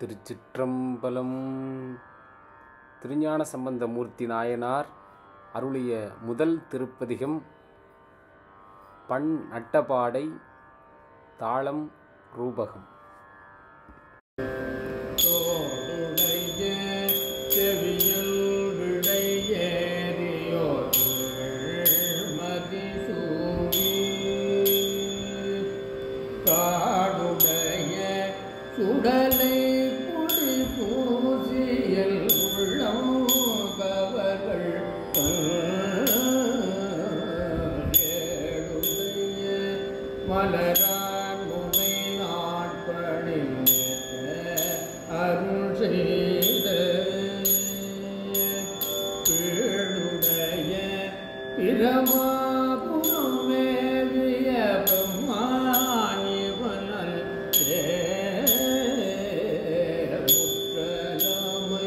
திருச்சிற்றம்பலம் திருஞான சம்பந்தமூர்த்தி நாயனார் அருளிய முதல் திருப்பதிகம் பண் நட்டபாடை தாளம் ரூபகம் தோடுடைய செவியல் விடையேறியோர் மதிசூடி காடுடைய சுடலை பொடி பூசியல் உள்ளம் கவர்கள் ஏடுடைய மலரான் முனை நாட்பணிந்த அருள் செய்த பேடுடைய பிரமாபுரம் மேவிய பிரம்மாணிவனல் முற்றலமை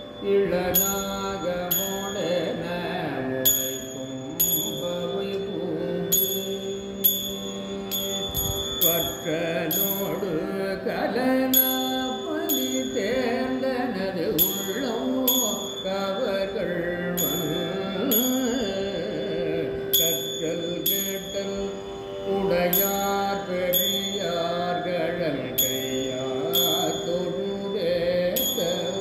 இளநாகமுடன முளைக்கும் பவை பூந்து வற்றலோடு கலனபலி தேர்ந்தனது உள்ளம் கவர்கள் கற்றல் கேட்டல் உடையார் பெரியார்களல் கையார் தொழுதேத்த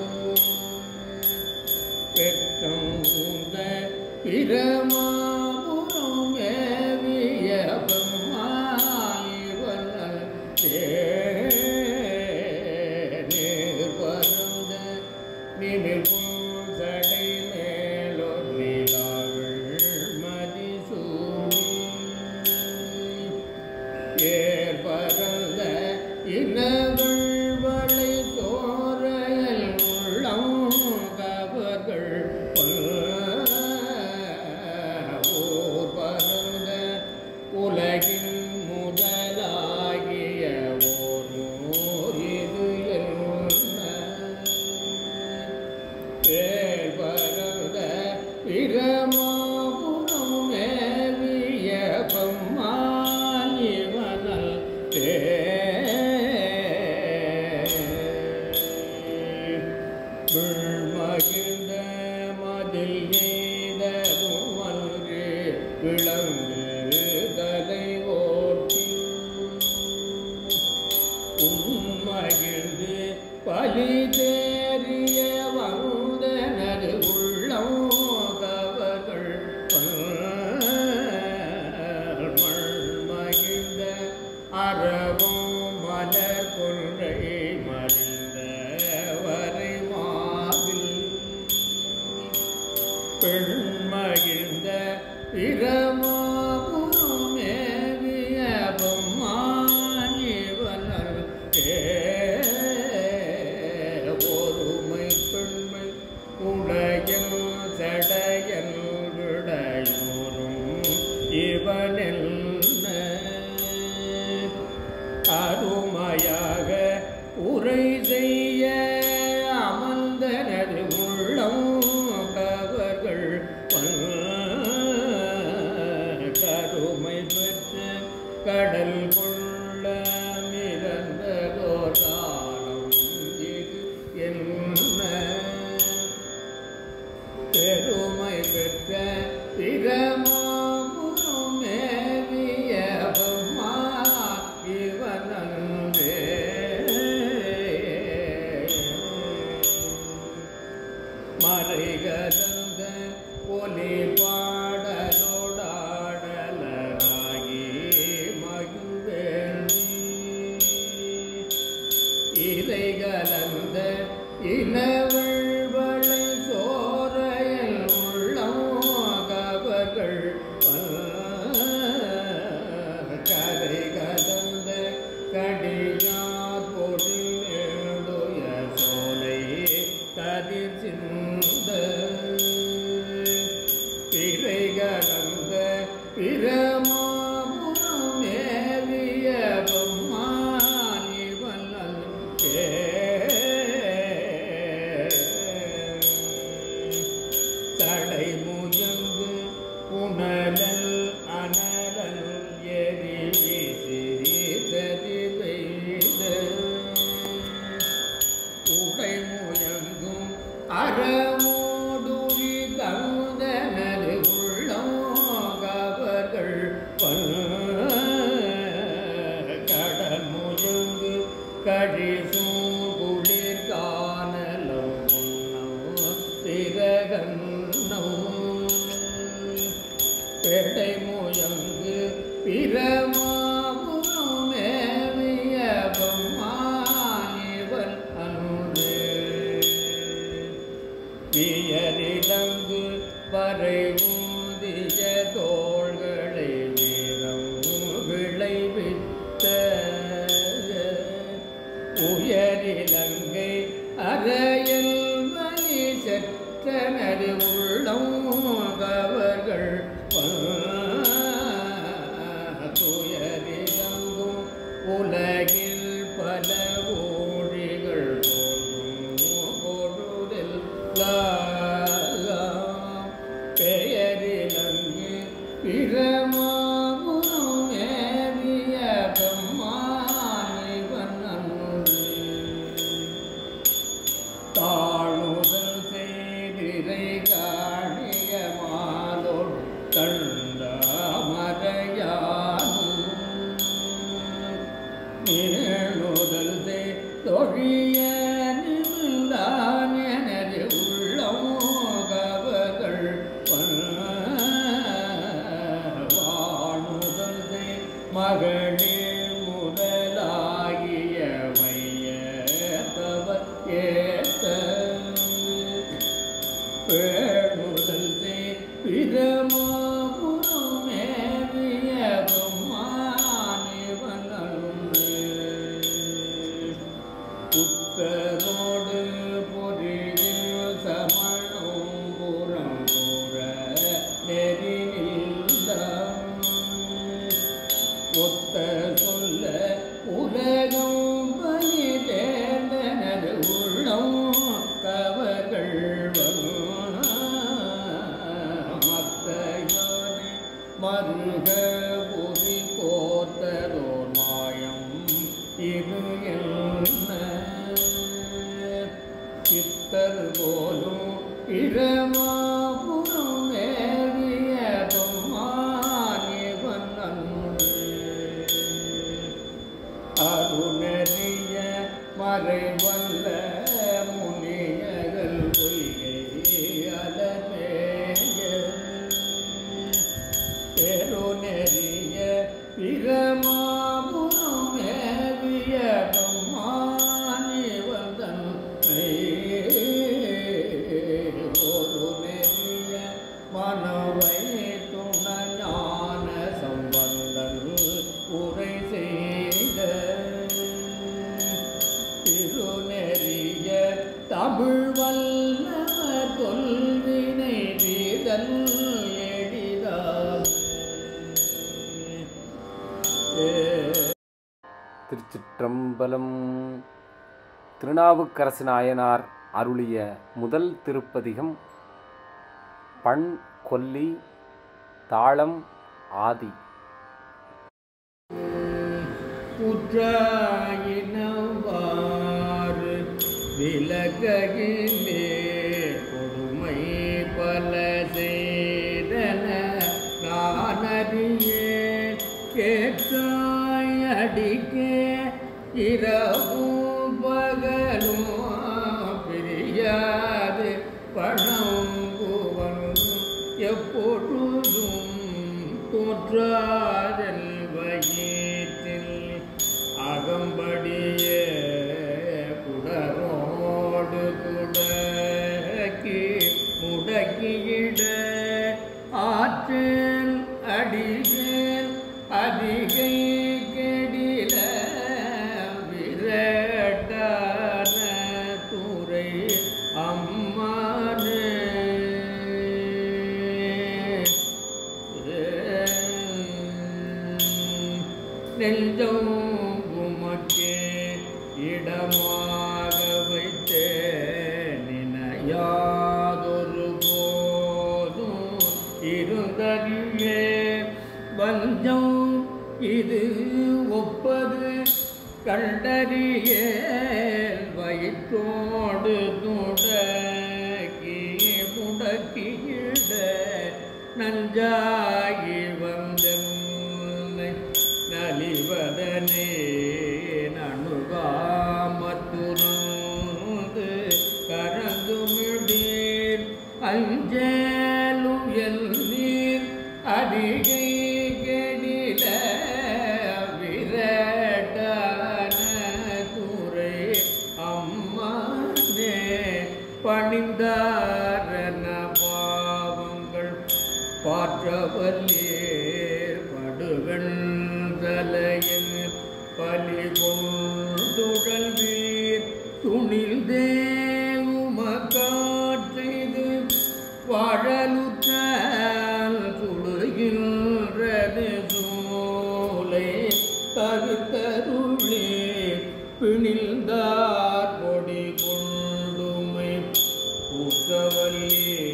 பெற்றோந்த பிரமாபுரம் மேவிய பிரம்மாயிவனல் தேர் பரந்த நிமிர்வும் சடை மேலோர் நிலாவள் மதிசூடி ஏர் பரந்த இனவள் வளை தோரையல் உள்ளம் கவர்கள் ஓர் பரந்த உலகின் முதலாகிய ஓர் இது என்ன பேர் பரந்த பிரமாபுரம் மேவிய பிரம்மானிவனல் மகிழ்ந்த மதில் எய்தருமல்று விளங்கு தலை ஓட்டி உண்மகிழ்ந்து பலி தேறிய வந்தனது உள்ளம் கவர்கள் மகிழ்ந்த அறவும் மலர் கொன்றை மறிந்த வரை மாவில் பெண் மகிழ்ந்த பிரமாபுரம் மேவிய பொம்மானிவனர் ஒருமை பெண்மை உடையல் சடையல் விடையோரும் இவனில் அருமையாக உரை செய்ய அமர்ந்தனது உள்ளம் கவர்கள் கருமை பெற்ற கடல் கொள்ள மிதந்ததோர் காலம் இது என்ன பெருமை பெற்ற பிரமாபுரம் மேவிய பிரம்மா இவனே மறைகலந்த ஒலி பாடலோடாடலராகி மகிழ்வேண்டி இலை கலந்த இளவழ்வளை சோரையல் உள்ளம் கவர்கள் கரை கலந்த கடியார் பொடி நெடுய சோலை கதிர் சிந்த பிறை கலந்த பிரமாபுரம் மேவிய பிரம்மானிவனல் வியரிலங்கு வரை ஊந்திய தோள்களை வீரம் விளைவித்த உயரிலங்கை அறையில் மணி செற்றனது உள்ளம் கவர்கள் துயரிலங்கும் உலகில் பல ஊழிகள் தோன்றும் பொழுதில் பெயரிலங்கு பிரமாபுரம் ஏவிய பெம்மானிவன் அன்று தாழுதல் செய்திரை காணிய மாதோடு தண்டாமரையானும் நீளுதல் செய் தொழிய நிமிழ்ந்தான் எனது உள்ளம் கவர்கள் வாழுதல் செய் மகளிர் முதலாகிய வையத்தவர் ஏத்த பேணுதல் செய் பிரமாபுரம் ஏவிய பெம்மானிவன் அன்று புத்தரோடு பொறியில் சமணம் புறம் கூற நெறிநில்தான் ஒத்த சொல்ல உலகம் பலி தேர்ந்தனது உள்ளம் கவர்கள் மத்தையோனே மருக புதி கோத்ததோர் மாயம் இது என்ன சித்தர் போலும் இரமாபுரம் நேவிய பொம்மானிவன் அன்று அருணறிய மறைவல்ல முனியகள் பொய்கை அலமேய பெருநெறிய பிரமாபுரம் ஏவிய பெம்மானிவன் தன்னை ஒரு நெறிய மனவை துண ஞான சம்பந்தன் உரை செய்த திருநெறிய தமிழ் வல்லவர் தொல்வினை வீதல் எளிதாக திருச்சிற்றம்பலம் திருநாவுக்கரசு நாயனார் அருளிய முதல் திருப்பதிகம் பண் கொல்லி தாளம் ஆதி குற்றாயினவாறு விலகையிலே கொடுமை பல செய்தன நானறியேன் கேட்டாய் அடிக்கே இரவும் பகலும் பிரியாது பணங்குவன் எப்பொழுதும் தோற்றாதல் வயிற்றில் அகம்படிய குடரோடு குடக்கி முடக்கியிட ஆற்றில் அடியில் அதிகை கெடில விரட்டான துறை அம்மானே நெஞ்சம் உமக்கே இடமாக வைத்தே நினையாதொரு போதும் இருந்தறியே வஞ்சம் இது ஒப்பது கண்டறிய வயிற்றோடு துடக்கி முடக்கியிட நஞ்சாகி வந்தென்னை நலிவதனே நணுகாமத்துணந்து கரந்துமிடீர் அஞ்சேலுயல் நீர் அதிகை கெடில விரட்டான துறை அம்மானே பணிந்தார் பாற்றவல்லேர் படுகண் தலையில் பலி கொண்டுழல் வீர் துணில் தேவுமக்காற்றைது வாழலுற்றால் சுடுகின்றது சூலை தவிர்த்தருளே பிணிந்தார் கொடி கொண்டுமை பூசவல்லே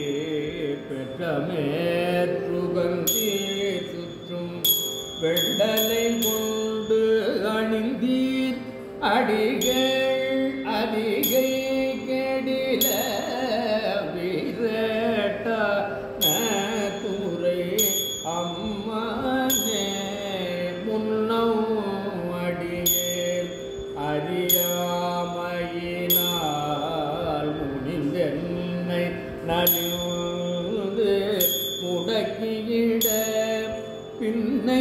பெற்றமேற்றுகந்தே சுற்றும் வெள்ளலை கொண்டு அணிந்தீர் அடிகள் அதிகை கெடில வீரட்ட துறை அம்மனே முன்னம் அடியேல் அறியாமையினால் முடிந்தென்னை நலிந்து முடக்கியிட பின்னை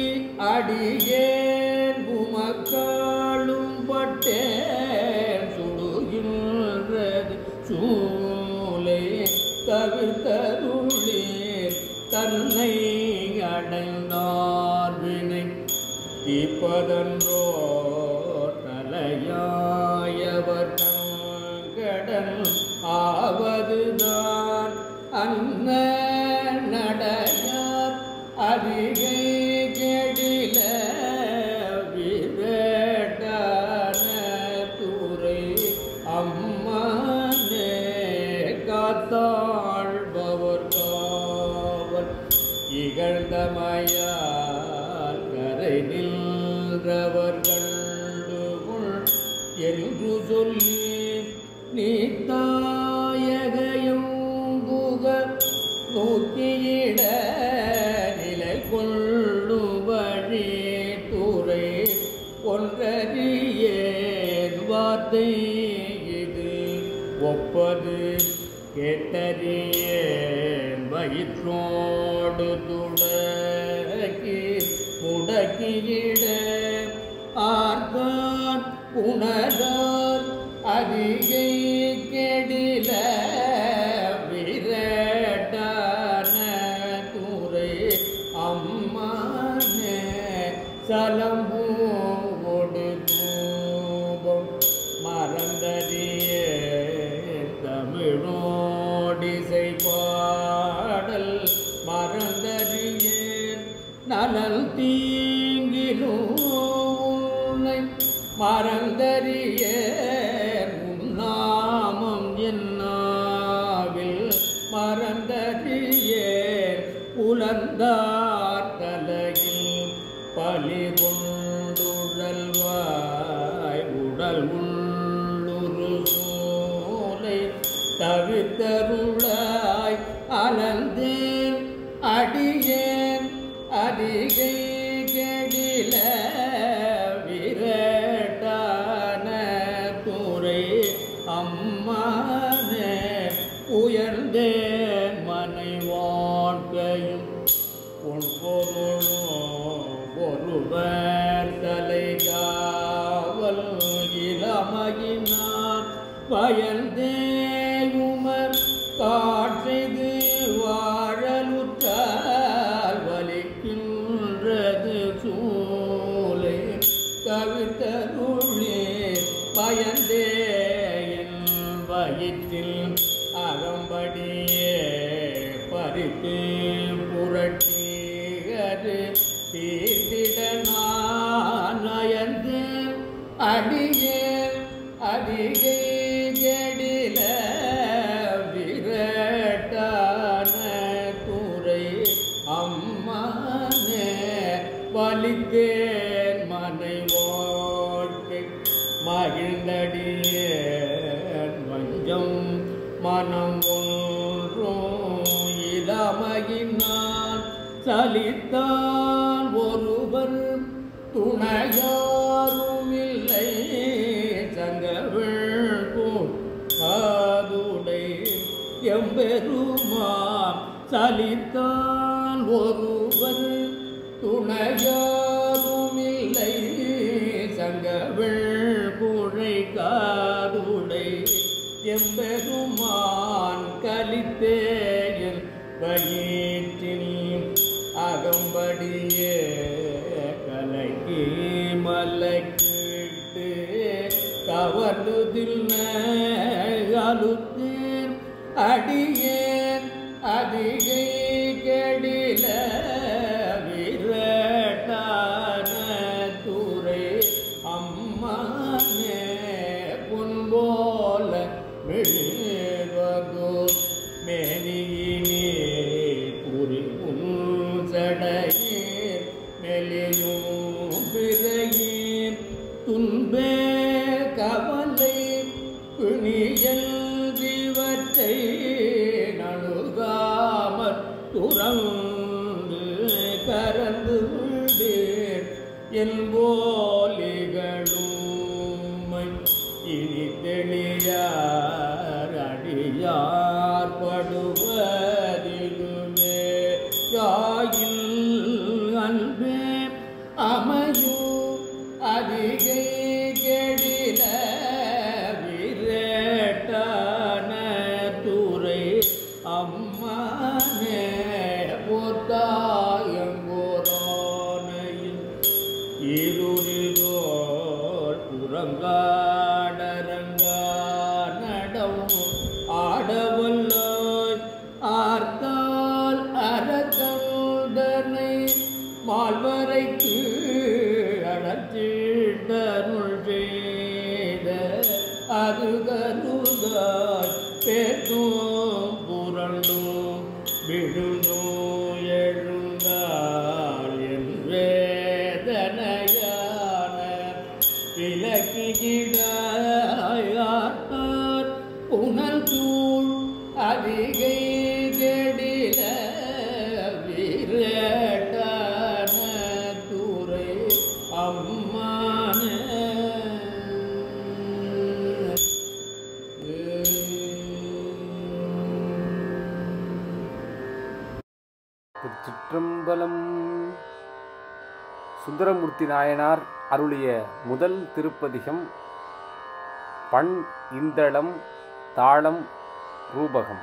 அடியேன் உமக்காளும் பட்டேன் சுடுகின்றது சூலை தவிர்த்தருளே தன்னை அடைந்தார் வினை இப்பதன்றோ தலையாயவர் கடன் ஆவதுதான் அன்ன நடையார் அதிகை கெடில விரட்டான துறை அம்மனே காத்தாழ்பவர் காவல் இகழ்ந்தமையால் கரை நின்றவர் கண்டுகொள் என்று சொல்லி நீ தாயகையும் புக நோக்கியிட நிலை கொள்ளும் வழி துறை ஒன்றறியேன் வார்த்தை இது ஒப்பது கேட்டறியேன் வயிற்றோடு துடக்கி முடக்கியிட ஆர்தான் உணர்ந்தார் அதிகை கெடில விரட்டான துறை அம்மானே சலம்பூடு தூபம் மறந்தறிய தமிழோடிசை பாடல் மறந்தறிய நலல் தீங்கிலும் உன்னை மறந்தறிய உன்னாமம் என்னாவில் மறந்தறிய உலந்தார் தலையில் பலி கொண்டுழல்வாய் உடல் உள்ளுரு சோலை தவிர்த்தருளாய் அலந்தேன் அடியேன் அதிகை கெடில விரட்டான துறை அம்மானே உயர்ந்தேன் மனை வாழ்க்கையும் உன் பொருளும் ஒருவர் தலை காவல் இளமையினான் பயந்தேயுமர் காற்றைது வாழலுற்றால் வலிக்கின்றது சூலை கவித்தருளே பயந்தே என் வயிற்றில் அகம்படியே பறித்து புரட்டி அது தீர்த்திட நான் நயந்து அடியே அதிகை ஜடில விரட்டான துறை அம்மானே வலித்தேன் மனை வாழ்க்கை மகிழ்ந்தடியே வஞ்சம் மனம் ஒன்றும் இளமையினான் சலித்தான் ஒருவர் துணையாரும் இல்லை சங்கவிழ் காதுடை எம்பெருமான் சலித்தான் ஒருவர் துணையாரும் இல்லை சங்கவிழ் குழை காதுடை எம்பெருமான் கலித்தேயன் வயிற்றில் அழுதில் அழுத்தேன் அடியேன் அதிகை கெடில விரட்டான துறை அம்மானே புன்போல மெழுவதோ மேனியினே புரி உஞ்சடையேன் மெலியும் பிறையேன் துன்பே கவலை பிணியல் ஜீவத்தை நழுகாமற் துறந்து கரந்து விடேன் என் போலிகளுமை இனி தெளியார் அடியார் படுவதிலுமே யாயில் அன்பே அமையோ அதிகை கெடில விரட்டான துறை அம்மானே போத்தாயங்கோரானையில் இருளிதோர் புறங்காடரங்கா நடவும் ஆடவல்லாய் ஆர்த்தால் அரக்கந்தனை மால்வரைக்கு அடத்திடருள் செய்த அது கருதாய் பேத்தும் புரண்டும் விழுந்தும் எழுந்தாள் என் வேதனையான விலக்கிடாயார் புனல் தூள் அதிகை கெடில வீரட்டான துறை அம்மான திருச்சிற்றம்பலம் சுந்தரமூர்த்தி நாயனார் அருளிய முதல் திருப்பதிகம் பண் இந்தளம் தாளம் ரூபகம்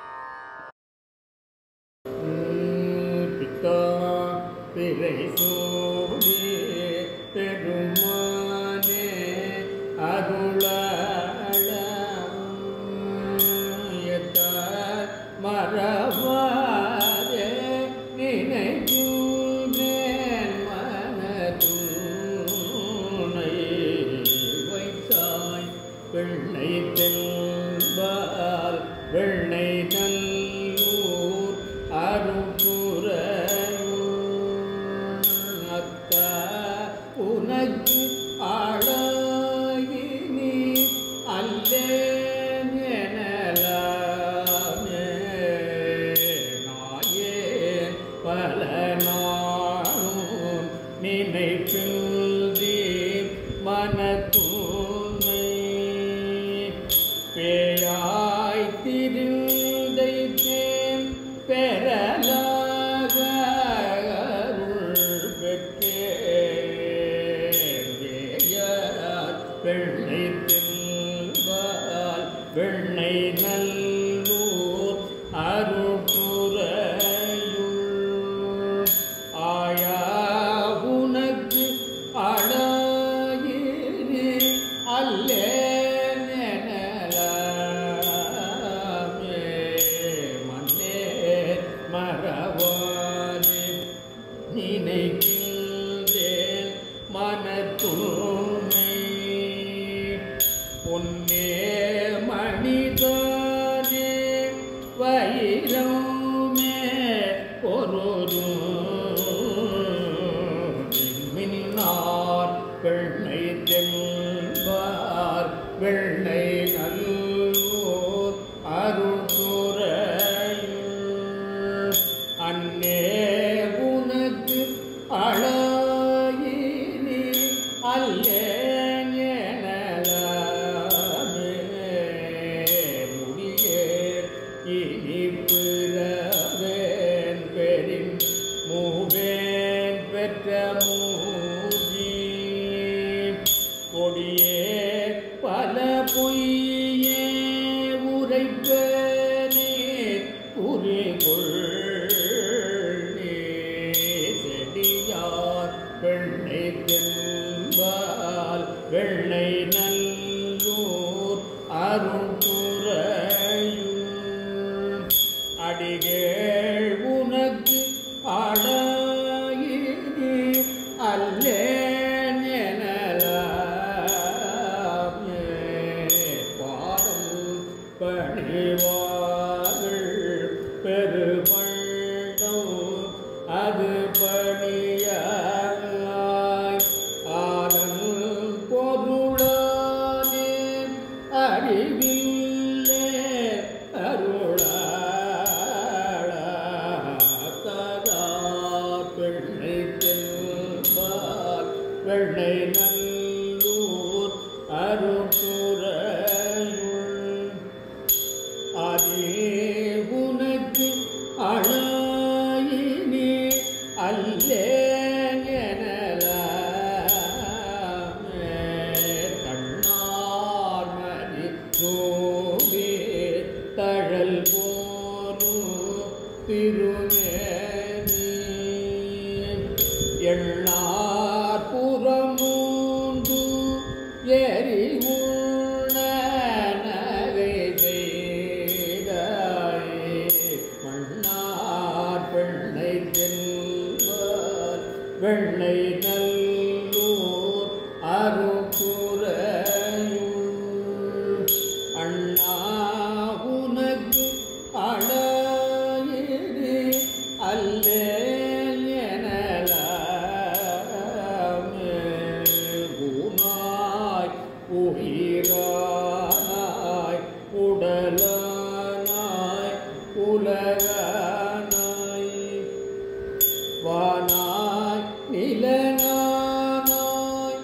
பித்தா பிறை சூடி பெருமானே அருளாள மறவாதே நினைக்கின்றேன் மனதுனை வைத்தாய் வெள்ளை தெல்பால் வெள்ளை நல்லூர் அருப்புறையூர் அத்தா உனக்கு ஆளாயினி அல்லேன் எனலாமே நாயேன் பல நாளும் நினைப்பில்தி மனத்தூமை பேயாய் திரிந்தைத்தேன் பெறலாக அருள் பெற்றேன் வேயார் வெள்ளை தில்வால் வெள்ளை நல்லூர் அருட்டுறையுள் ஆயா உனக்கு அழகினே அல்லேன் எனலாமே மன்னே மறவாதே நினைக்கின்றேன் மனத்துமை பொன்னே மணிதானே வைரமே பொருளும் மின்னார் வெள்ளை தெல்வார் வெள்ளை நல்லூர் அருள்துறையுள் அன்னே உனக்கு அழகினி அல்லேன் எனலாமே முடியே இனி பிறவேன் பெரின் மூவேன் பெற்ற மூஜி கொடியே பல பொய்யே உரைப்பனே குறிகொள் செடியார் வெள்ளை தெல்வால் வெள்ளை நல்லூர் அருந்துரையுள் அடிகேள் உனக்கு அழகினி அல்லேன் எனலாமே பாடும் பணிவார்கள் பெருமண்டம் அது பணியாய் ஆனல் பொருளானே அறிவில்லே அருளாதா பெண்ணை செல்வார் வெண்ணை நல்லூர் அருப்புறையுள் அதே உனக்கு அழாயினி அல்லேன் எனலாமே தன்னார் மணி நோவே தழல் போலும் திருமேனி எண்ணார் புறமூன்று எரி உள்ள நகை செய்தாயே மண்ணார் பெண்ணை செல்வார் வெண்ணை நல்லூர் அருக்குறையுள் அண்ணா உனக்கு அழகிரி அல்லேல் எனலாமே ஊனாய் உயிரானாய் உடலானாய் உலகானாய் வானாய் நிலனானாய்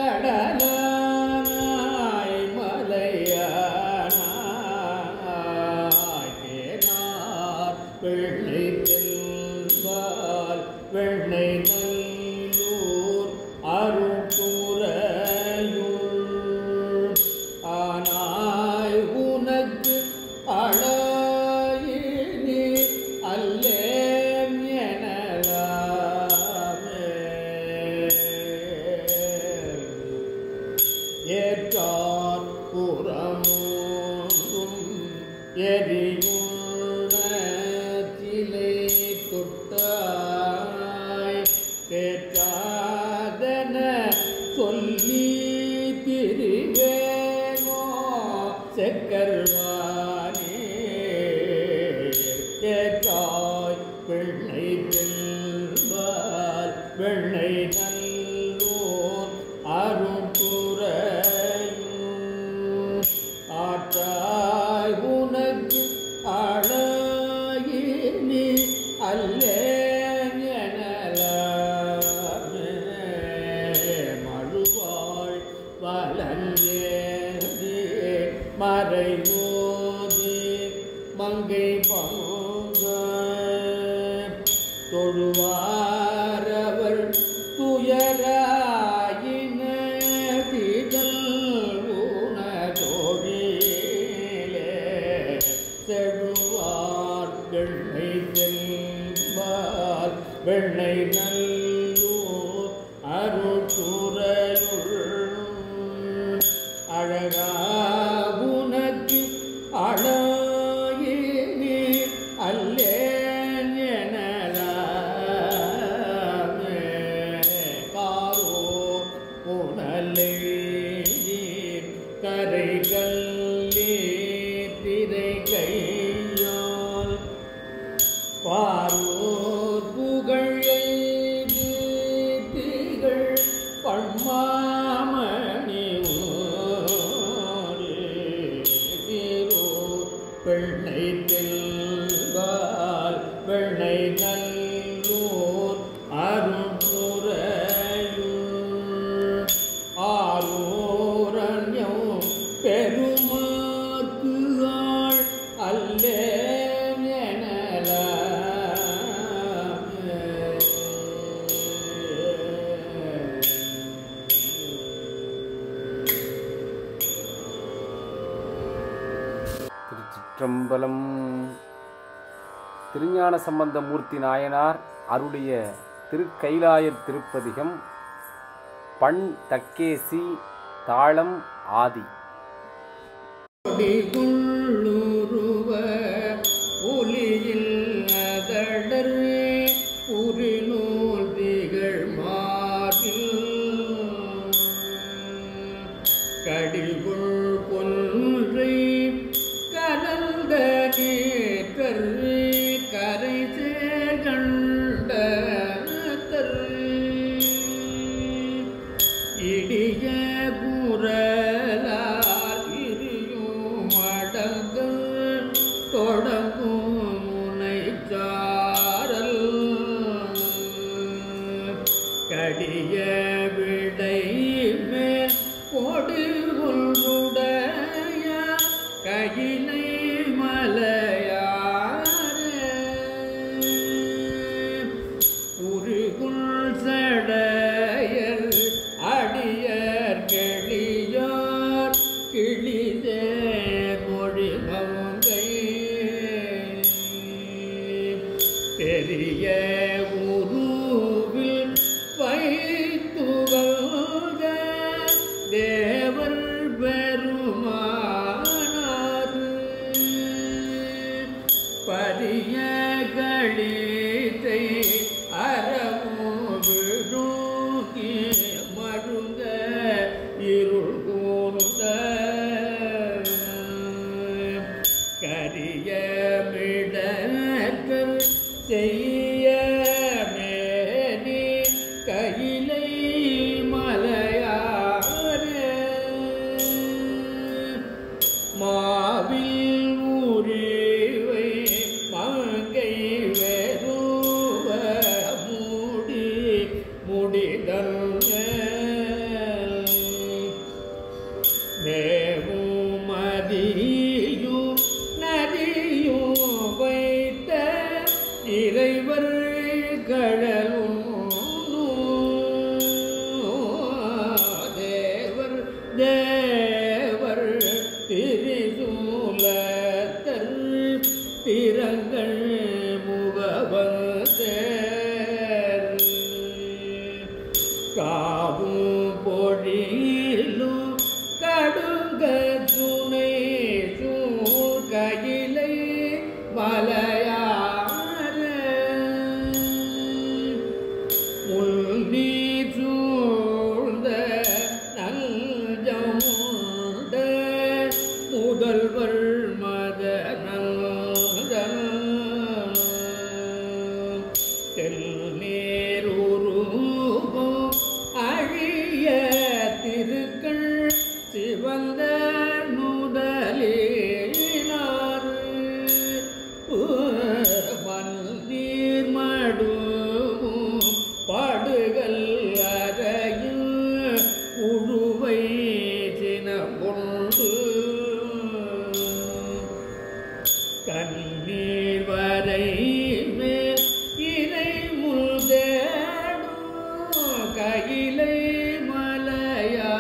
கடலானாய் மலையானாய் தேனார் வெள்ளை செல்வால் வெண்ணை நல்லூர் அருட்குறையுள் ஆனாய் உனக்கு அழகினி அல்லேன் எனலாமே ஏற்றார் புறமூன்றும் எரியுள்ள சிலை தொட்டாய் கேட்டாதன சொல்லி திரிவேனோ செக்கர்வானே கேட்டாய் பெண்ணை செல்வார் வெண்ணை நல்லூர் அருப்புறையும் ஆற்றாய் உனக்கு அழகினி அல்லேன் எனலாமே மழுவாள் வலஞ்சேதி மறைவோதி மங்கை பங்க தொழுவாரவர் துயராயின திதல் உணதொழிலே செழுவார் வெண்ணை செல்வார் வெண்ணை நல்லூர் அருட்டுறையுள் அழகா உனக்கு அழகினி அல்லேன் எனலாமே காரோ புனலே கரை கல்லே திரை கையால் பாரோர் புகழ் எய்து திகழ் பண்மாமணி ஊரே தீரோ பெண்ணை தெல்வால் வெண்ணை நல்லூர் அருட்புறையுள் ஆரூரண்யம் பெருமாக்கு ஆள் அல்லேன் திருச்சிற்றம்பலம் திருஞான சம்பந்த மூர்த்தி நாயனார் அருளிய திருக்கைலாயர் திருப்பதிகம் பண் தக்கேசி தாளம் ஆதி கொள்ளுருவ ஒலியில் அதடர் உரிநூல் திகழ் மார்பில் கடிகுள் கொன்றை கலந்த நேற்றர் கரை சேர்கண்ட இடிய குரலால் இரியும் அடங்க தொடங்கும் முனைச்சாரல் கடிய விடை மேல் கொடு ஒன்றுடைய கையிலை மலையாரே உருகுள் சடையர் அடியர் கெளியார் கிளிதே மொழிமங்கை பெரிய உருவில் வைத்துகழ்க தேவர் பெருமானார் பரிய களித்தை அறமோ விழுங்கி மருங்க இருள் கூர்ந்த கரிய மிடற்கள் செய்ய மேனி கையிலை மலையாரே மாவில் ஊரிவை மங்கை வெறுவ மூடி முடிதல் மேவும் மதியும் நதியும் வைத்த இறைவர் கழலும் தேவர் தேவர் திரிசூலத்தர் திறங்கள் முகவந்தேர் காவும் பொழிலும் கடுங்க துணை சூழ் கையிலை மலையார முன்னி சூழ்ந்த நஞ்சமுண்ட முதல்வர் மத நந்தன் தென்னேருருகும் அழிய திருக்கள் சிவந்த நுதலினார் மன்னீர் மடும் படுகள் அறையும் உழுவை சினமுண்டு கண்ணீர் வரை மேல் இறை முல்தேடும் கையிலை மலையா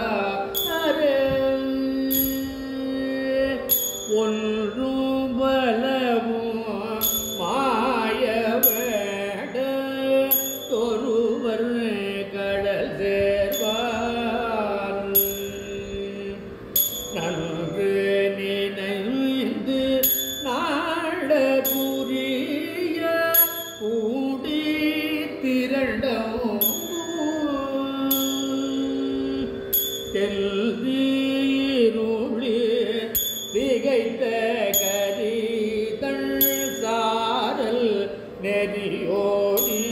ஒன்றும் பலவும் மாய வேட ஒருவர் கடல் சேர்வார் நன்று நினைந்து நாட புரிய கூடி திரண்டும் தெல்தீருளி திகைத்த கரிதள் சாரல் நெறியோடி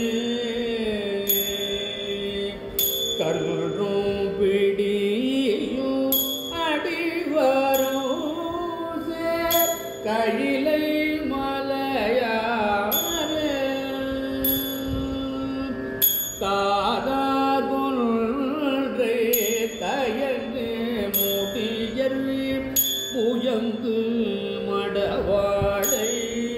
கல்லும் பிடியும் அடிவரும் சேர் கையிலை மலையாரே தாதார் கொன்றை தயங்கு முடியர் முயங்கு மடவாடை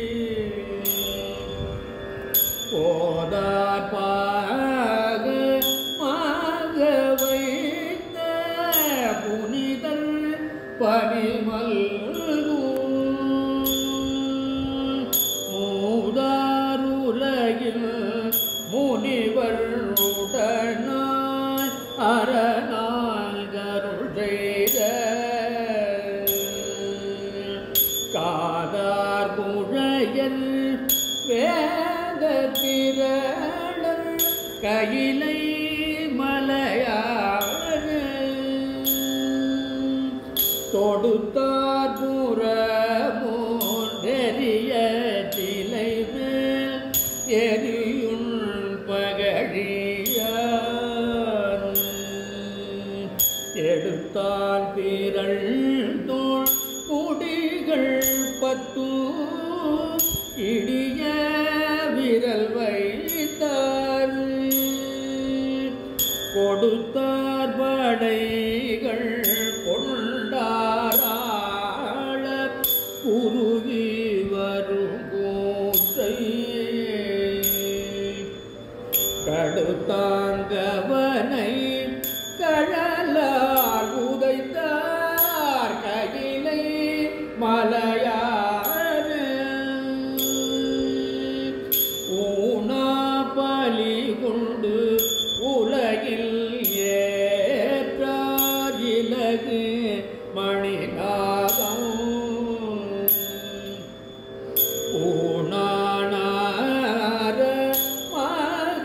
போதார் பாக மாக வைத்த புனிதர் பனிமல்கும் மூதாருலகில் முனிவர் உடனாய் அரணால் கருள் செய்த தொடுத்தார் புழையல் வேத திரளர் கையிலை மலையாறு தொடுத்தார் புறமோன்றெறிய திலை மேல் எரியுள் பகழியார் எடுத்தால் பிறள் தோள் குடிகள் பத்து இடிய விரல் வைத்தார் கொடுத்தார் படைகள் கொண்டாராள குருகி வரும் கூற்றை கடுத்தாங்கவனை கழலால் உதைத்தார் கையிலை மலையாறு ஊனா பலி கொண்டு உலகில் ஏற்றார் இலகு மணிநாதம் ஊனானார மாக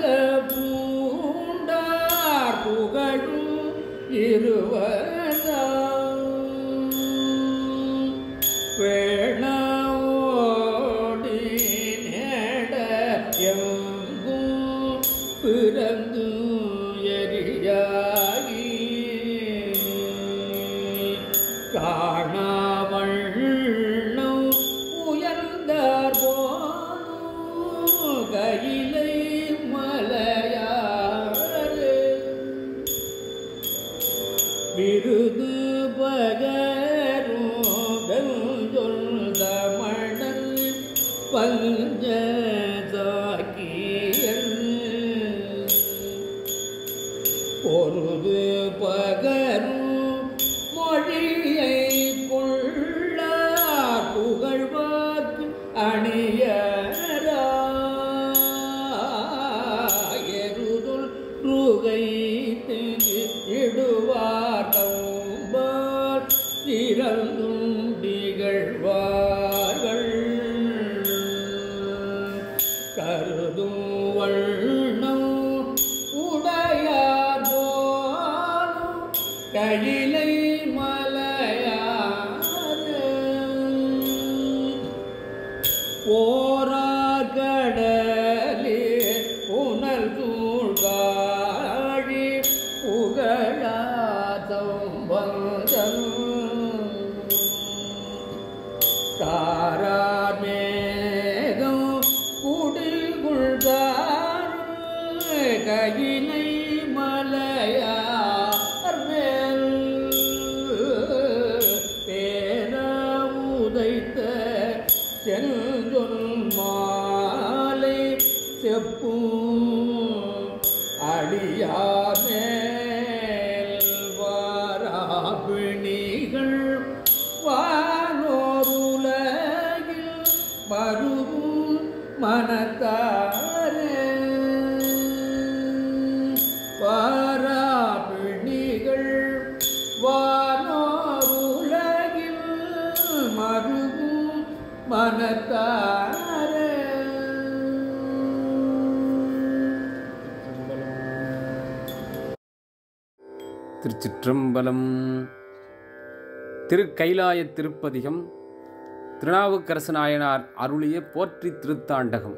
பூண்டார் புகழும் இருவதாம் வேணாவோடி நேட எங்கும் பிறந்து எரியாகி காணாவண்ணம் உயர்ந்தார் போனும் கையிலை மலையாறு விருது பகரும் வெஞ்சொல் தமிழன் பஞ்ச பொருது பகரும் மொழியை கொள்ளார் புகழ்வார்க்கு அணியருதுல் ருகை இடுவார் தம்பார் இறந்தும் திகழ்வார்கள் கருதும் வண்ணம் உடையார் போலும் கையிலை மலையாறு ஓரார் கடலே புனல் தூழ்காழி புகழாதம் வந்தம் காரார் மேகம் குடிகுள்கார் கையினை மலையார் மேல் பேர உதைத்த செஞ்சொல் மாலை செப்பும் அடியார் மேல் வாராபிணிகள் வானோருலகில் மருவும் மனத்தாரே வாராபிணிகள் வானோருலகில் மருவும் மனத்தாரே திருச்சிற்றம்பலம் திருக்கைலாய திருப்பதிகம் திருநாவுக்கரசு நாயனார் அருளிய போற்றி திருத்தாண்டகம்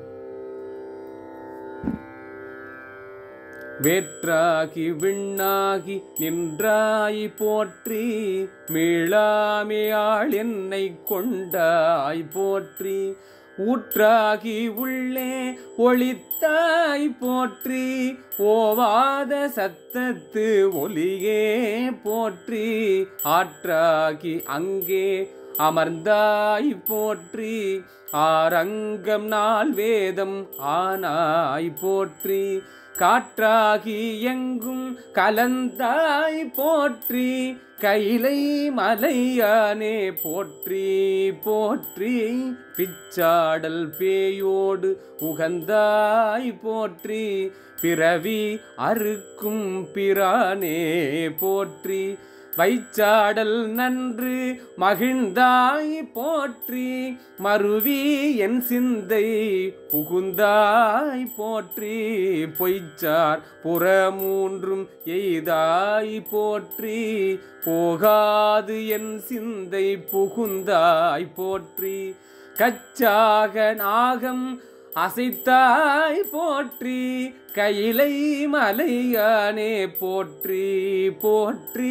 வேற்றாகி விண்ணாகி நின்றாய் போற்றி மீளாமையாள் என்னை கொண்டாய் போற்றி ஊற்றாகி உள்ளே ஒளித்தாய் போற்றி ஓவாத சத்தத்து ஒலியே போற்றி ஆற்றாகி அங்கே அமர்ந்தாய் போற்றி ஆரங்கம் நாள் வேதம் ஆனாய் போற்றி காற்றாகி எங்கும் கலந்தாய் போற்றி கைலை மலையானே போற்றி போற்றி பிச்சாடல் பேயோடு உகந்தாய் போற்றி பிறவி அறுக்கும் பிரானே போற்றி வைச்சாடல் நன்று மகிழ்ந்தாய் போற்றி மருவி என் சிந்தை புகுந்தாய் போற்றி பொய்ச்சார் புறமூன்றும் எய்தாய் போற்றி போகாது என் சிந்தை புகுந்தாய் போற்றி கச்சாக நாகம் அசைத்தாய் போற்றி கையிலை மலையானே போற்றி போற்றி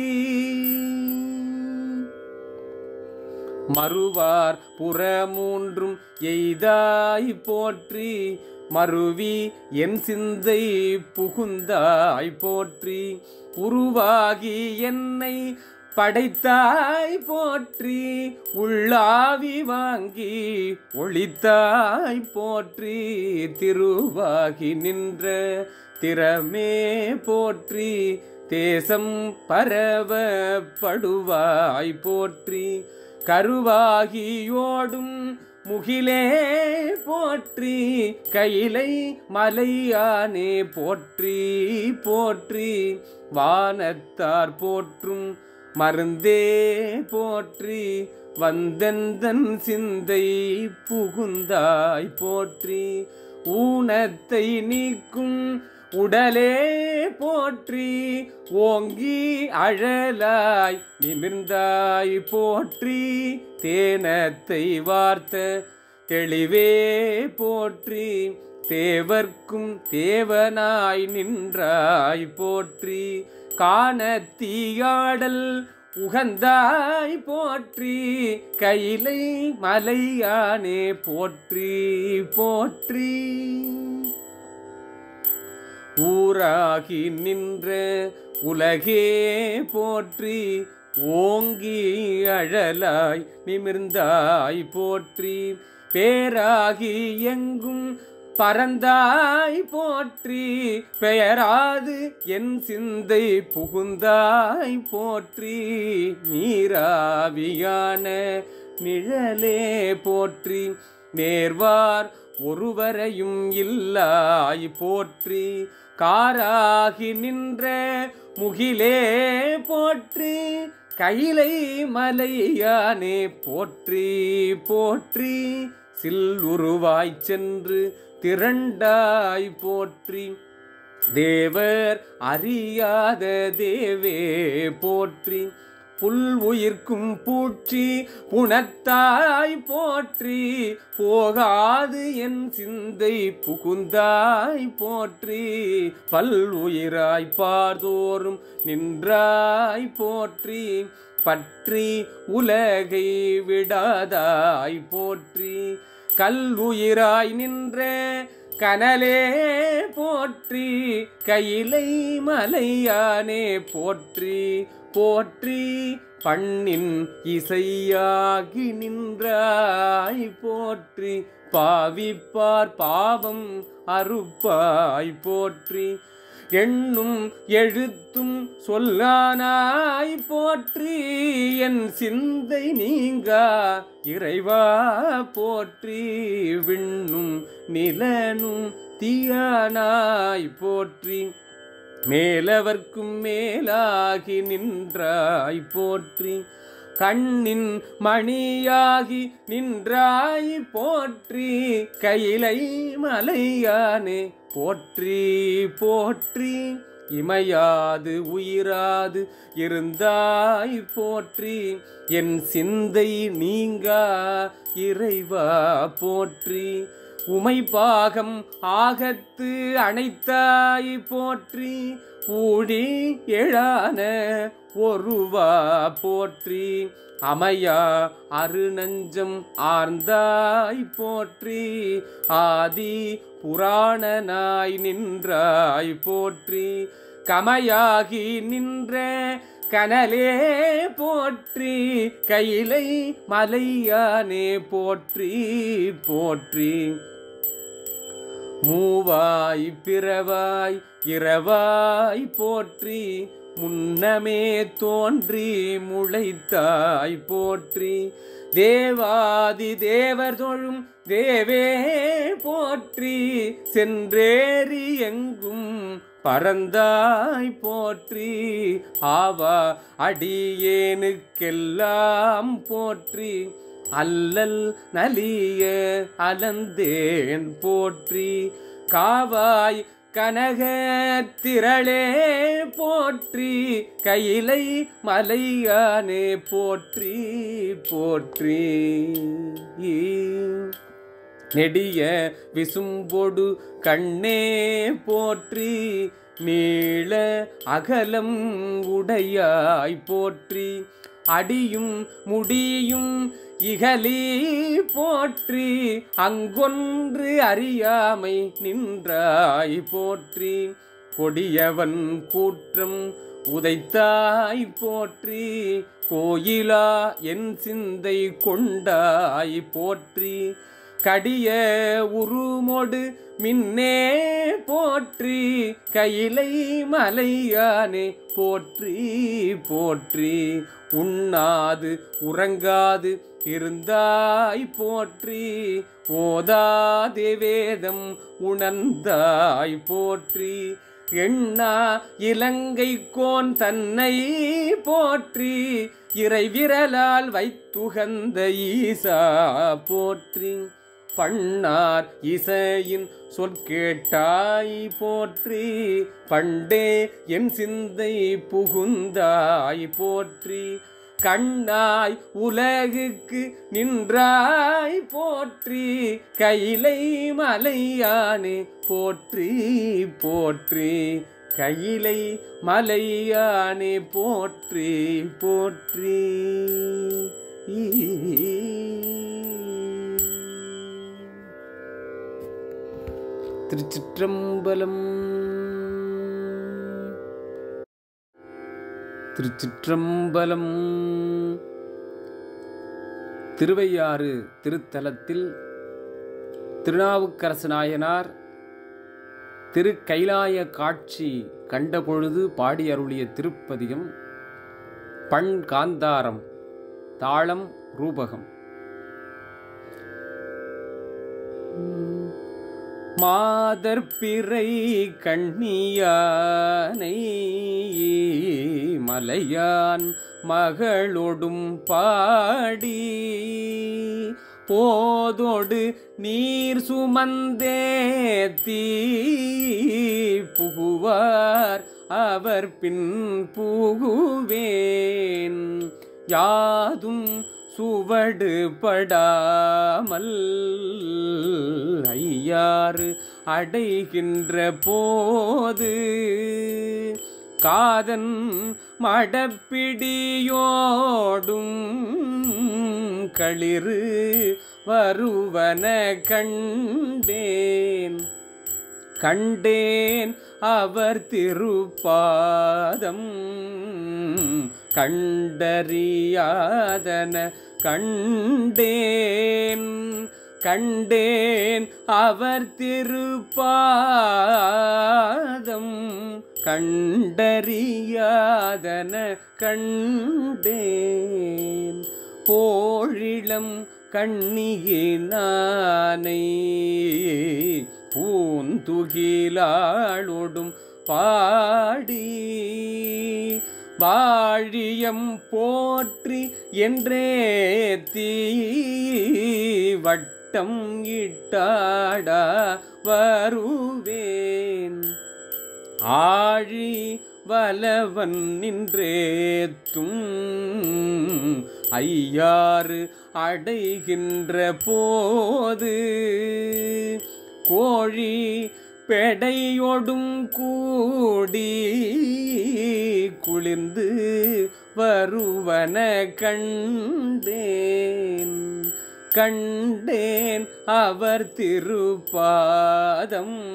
மறுவார் புறமூன்றும் எய்தாய் போற்றி மருவி என் சிந்தை புகுந்தாய் போற்றி உருவாகி என்னை படைத்தாய் போற்றி உள்ளாவி வாங்கி ஒளித்தாய் போற்றி திருவாகி நின்ற திறமே போற்றி தேசம் பரவப்படுவாய் போற்றி கருவாகியோடும் முகிலே போற்றி கையிலை மலையானே போற்றி போற்றி வானத்தார் போற்றும் மருந்தே போற்றி வந்தந்தன் சிந்தை புகுந்தாய் போற்றி ஊனத்தை நீக்கும் உடலே போற்றி ஓங்கி அழலாய் நிமிர்ந்தாய் போற்றி தேனத்தை வார்த்த தெளிவே போற்றி தேவர்க்கும் தேவனாய் நின்றாய் போற்றி காணத்தீயாடல் உகந்தாய் போற்றி கையிலை மலையானே போற்றி போற்றி ஊராகி நின்ற உலகே போற்றி ஓங்கி அழலாய் நிமிர்ந்தாய் போற்றி பேராகி எங்கும் பறந்தாய் போற்றி பெயராது என் சிந்தை புகுந்தாய் போற்றி நீராவியான நிழலே போற்றி நேர்வார் ஒருவரையும் இல்லாய் போற்றி காராகி நின்ற முகிலே போற்றி கையிலை மலையானே போற்றி போற்றி சில்லுருவாய் சென்று திரண்டாய் போற்றி தேவர் அறியாத தேவே போற்றி புல் உயிர்க்கும் பூச்சி புணத்தாய் போற்றி போகாது என் சிந்தை புகுந்தாய் போற்றி பல் உயிராய் பார்தோறும் நின்றாய் போற்றி பற்றி உலகை விடாதாய் போற்றி கல்லுயிராய் நின்ற கனலே போற்றி கையிலை மலையானே போற்றி போற்றி பண்ணின் இசையாகி நின்றாய் போற்றி பாவிப்பார் பாவம் அறுப்பாய் போற்றி எண்ணும் எழுத்தும் சொல்லானாய் போற்றி என் சிந்தை நீங்கா இறைவா போற்றி விண்ணும் நிலனும் தீயானாய் போற்றி மேலவர்க்கும் மேலாகி நின்றாய் போற்றி கண்ணின் மணியாகி நின்றாய் போற்றி கையிலை மலையானே போற்றி போற்றி இமையாது உயிராது இருந்தாய் போற்றி என் சிந்தை நீங்கா இறைவா போற்றி உமை பாகம் ஆகத்து அணைத்தாய் போற்றி ஊழி எழான ஒருவா போற்றி அமையா அருணஞ்சம் ஆர்ந்தாய் போற்றி ஆதி புராணனாய் நின்றாய் போற்றி கமையாகி நின்ற கனலே போற்றி கையிலை மலையானே போற்றி போற்றி மூவாய் பிறவாய் இரவாய் போற்றி முன்னமே தோன்றி முளைத்தாய் போற்றி தேவாதி தேவர் தொழும் தேவே போற்றி சென்றேறி எங்கும் பரந்தாய் போற்றி ஆவா அடியேனுக்கெல்லாம் போற்றி அல்லல் நலிய அலந்தேன் போற்றி காவாய் கனக திரளே போற்றி கையிலை மலையானே போற்றி போற்றி நெடிய விசும்பொடு கண்ணே போற்றி நீள அகலம் உடையாய் போற்றி அடியும் முடியும் இகலி போற்றி அங்கொன்று அறியாமை நின்றாய் போற்றி கொடியவன் கூற்றம் உதைத்தாய் போற்றி கோயிலா என் சிந்தை கொண்டாய் போற்றி கடிய உருமொடு மின்னே போற்றி கையிலை மலையானே போற்றி போற்றி உண்ணாது உறங்காது இருந்தாய் போற்றி ஓதாதே வேதம் உணர்ந்தாய் போற்றி எண்ணா இலங்கை கோன் தன்னை போற்றி இறைவிரலால் வைத்துகந்த ஈசா போற்றி பண்ணார் இசையின் சொற்கேட்டாய் போற்றி பண்டே என் சிந்தை புகுந்தாய் போற்றி கண்ணாய் உலகுக்கு நின்றாய் போற்றி கையிலை மலையானே போற்றி போற்றி கையிலை மலையானே போற்றி போற்றி திருச்சிற்றம்பலம் திருச்சிற்றம்பலம் திருவையாறு திருத்தலத்தில் திருநாவுக்கரசு நாயனார் திரு கைலாய காட்சி கண்டபொழுது பாடி அருளிய திருப்பதிகம் பண் காந்தாரம் தாளம் ரூபகம் மாதர்பிறை கண்ணியானை மலையான் மகளொடும் பாடி போதொடு நீர் சுமந்தே தீ புகுவார் அவர் பின் புகுவேன் யாதும் சுவடு படாமல் ஐயாறு அடைகின்ற போது காதன் மடப்பிடியோடும் களிறு வருவன கண்டேன் கண்டேன் அவர் திருப்பாதம் கண்டறியாதன கண்டேன் கண்டேன் அவர் திருப்பாதம் கண்டறியாதன கண்டேன் போழிளம் கண்ணியினானை பூந்துகிலாளொடும் பாடி வாழியம் போற்றி என்றே தீ வட்டம் இட்டாடா வருவேன் ஆழி வலவன் நின்றேத்தும் ஐயாறு அடைகின்ற போது கோழி பெடையொடும் கூடி குளிர்ந்து வருவன கண்டேன் கண்டேன் அவர் திருப்பாதம்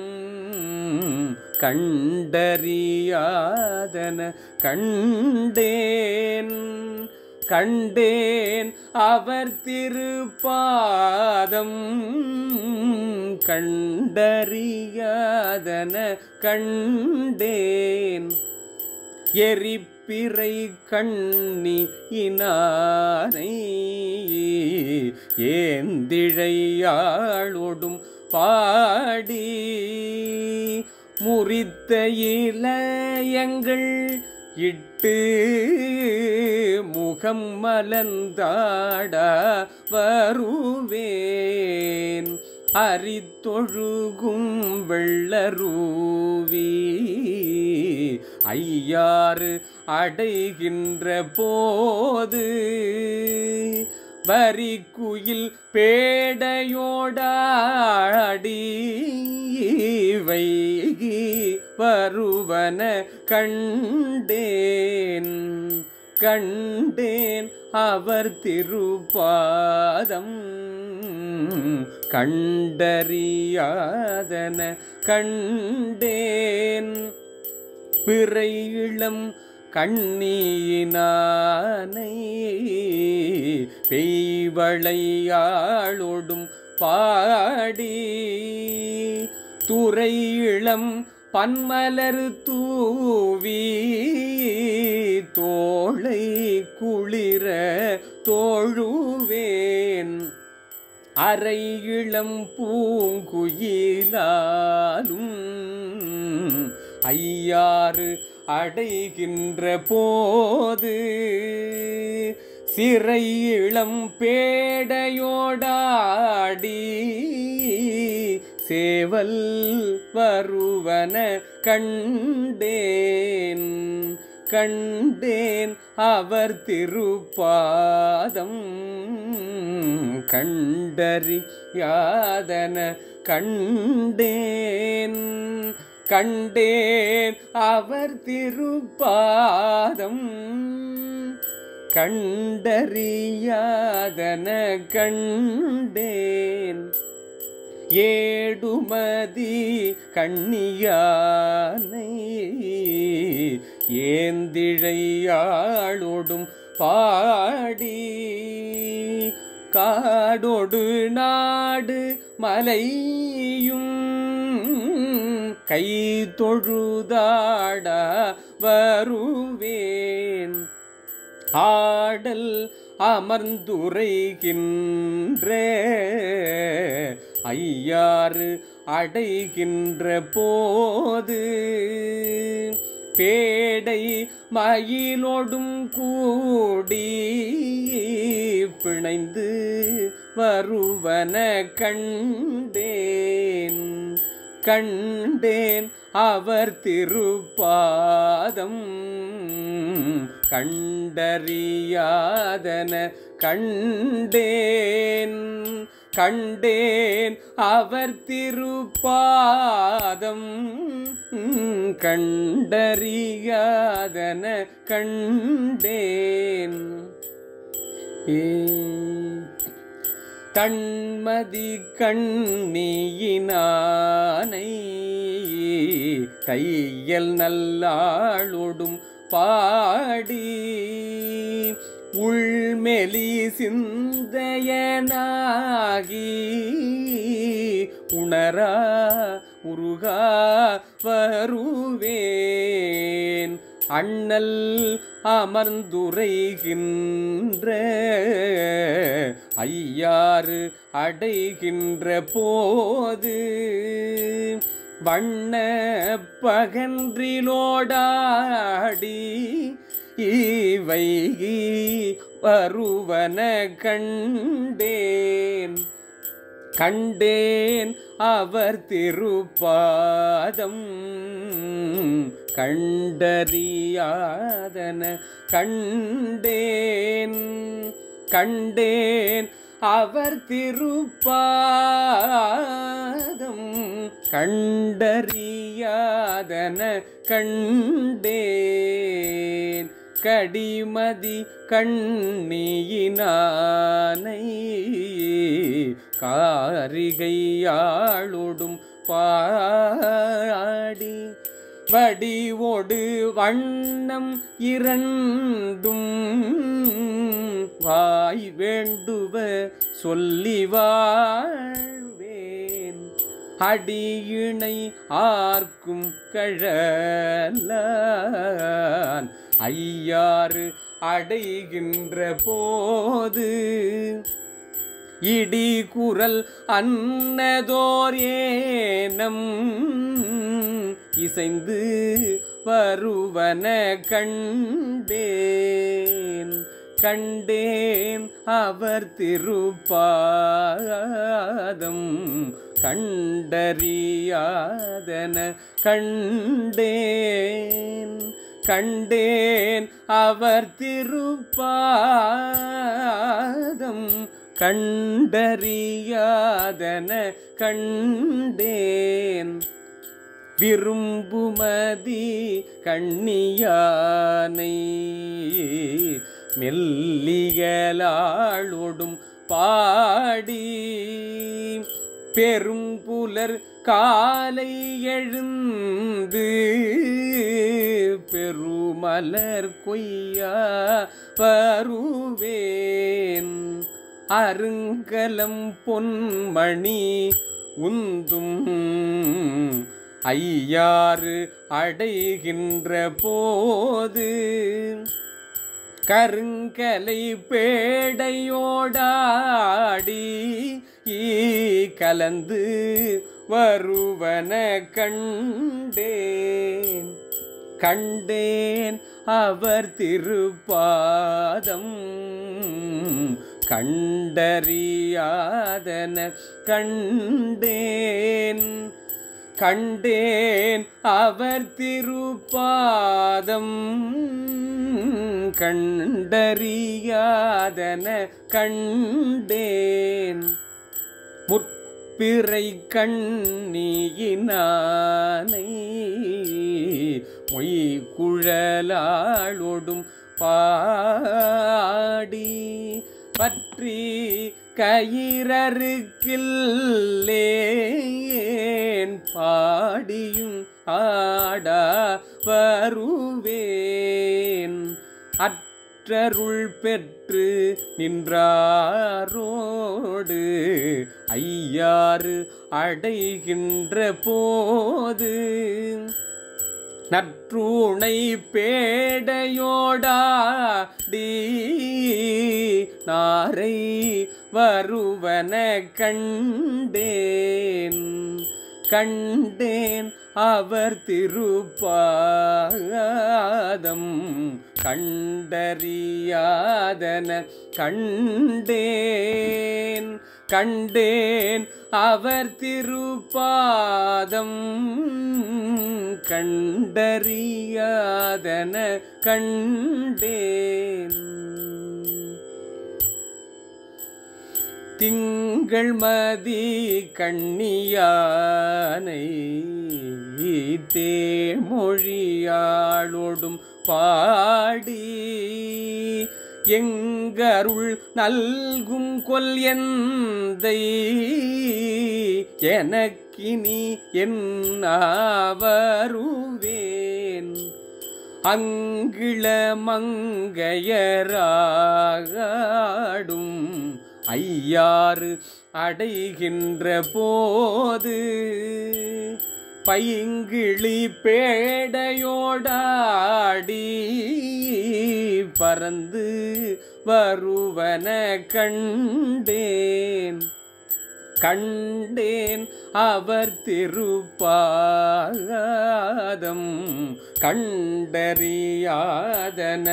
கண்டறியாதன கண்டேன் கண்டேன் அவர் திருப்பாதம் கண்டறியாதன கண்டேன் எரிப்பிறை கண்ணி இனானை ஏந்திழையாளொடும் பாடி முறித்த இளையங்கள் இட்டு முகம் மலர்ந்தாட வருவேன் அரித்தொழுகும் வெள்ளரூவி ஐயாறு அடைகின்ற போது வரிக்குயில் பேடையோடாடி வைகி வருவன கண்டேன் கண்டேன் அவர் திருப்பாதம் கண்டறியாதன கண்டேன் பிறை இளம் கண்ணியினானை பெய்வளையாளோடும் பாடி துறை இளம் பன்மலர் தூவி தோளை குளிர தோழுவேன் அரை இளம் பூங்குயிலாலும் ஐயாறு அடைகின்ற போது சிறை இளம் பேடையோடாடி சேவல் வருவன கண்டேன் கண்டேன் அவர் திருப்பாதம் கண்டறியாதன கண்டேன் கண்டேன் அவர் திருப்பாதம் கண்டறியாதன கண்டேன் ஏடுமதி கண்ணியானை ஏந்திழையாளோடும் பாடி காடோடு நாடு மலையும் கை தொழுதாட வருவேன் ஆடல் அமர்ந்துரைகின்ற ஐயாறு அடைகின்ற போது பேடை மயிலோடும் கூடி பிணைந்து வருவன கண்டேன் கண்டேன் அவர் திருப்பாதம் கண்டறியாதன கண்டேன் கண்டேன் அவர் திருப்பாதம் கண்டறியாதன கண்டேன் ஏ தன்மதி கண்ணியினானை தையல் நல்லாளொடும் பாடி உள்மெலி சிந்தையனாகி உணரா உருகா வருவேன் அண்ணல் அமர்ந்துரைகின்ற ஐயாறு அடைகின்ற போது வண்ண பகன்றிலோடாடி இவைகி வருவன கண்டேன் கண்டேன் அவர் திருப்பாதம் கண்டறியாதன கண்டேன் கண்டேன் அவர் திருப்பாதம் கண்டறியாதன கண்டேன் கடிமதி கண்ணியினானை காரிகையாளோடும் பாடி வடிவோடு வண்ணம் இரண்டும் வாய் வேண்டுவ சொல்லி வாழ்வேன் அடியிணை ஆர்க்கும் கழலான் ஐயாறு அடைகின்ற போது இடி குரல் அன்னதோர் ஏனம் இசைந்து வருவன கண்டேன் கண்டேன் அவர் திருப்பாதம் கண்டறியாதன கண்டேன் கண்டேன் அவர் திருப்பாதம் கண்டறியாதன கண்டேன் விரும்புமதி கண்ணியானை மெல்லியலாளொடும் பாடி பெரும்புலர் காலை எழுந்து பெருமலர் கொய்யா வருவேன் அருங்கலம் பொன்மணி உந்தும் ஐயாறு அடைகின்ற போது கருங்கலை பேடையோடாடி ஈ கலந்து வருவன கண்டேன் கண்டேன் அவர் திருப்பாதம் கண்டறியாதன கண்டேன் கண்டேன் அவர் திருப்பாதம் கண்டறியாதன கண்டேன் முற்பிறை கண்ணியினானை மொய்குழலாளொடும் பாடி பற்றி கயிறருக்கில்லேன் பாடியும் ஆடா வருவேன் அற்றருள் பெற்று நின்றாரோடு ஐயாறு அடைகின்ற போது நற்றூணை பேடையோடாடி நாரை வருவன கண்டேன் கண்டேன் அவர் திருப்பாதம் கண்டறியாதன கண்டேன் கண்டேன் அவர் திருப்பாதம் கண்டறியாதன கண்டேன் திங்கள் மதி கண்ணியானை தேமொழியாளோடும் பாடி எங்கருள் நல்கும் கொல் எந்தை எனக்கினி என்னாவருவேன் அங்கிள மங்கையராடும் ஐயாறு அடைகின்ற போது பைங்கிளி பேடையோடாடி பறந்து வருவன கண்டேன் கண்டேன் அவர் திருப்பாதம் கண்டறியாதன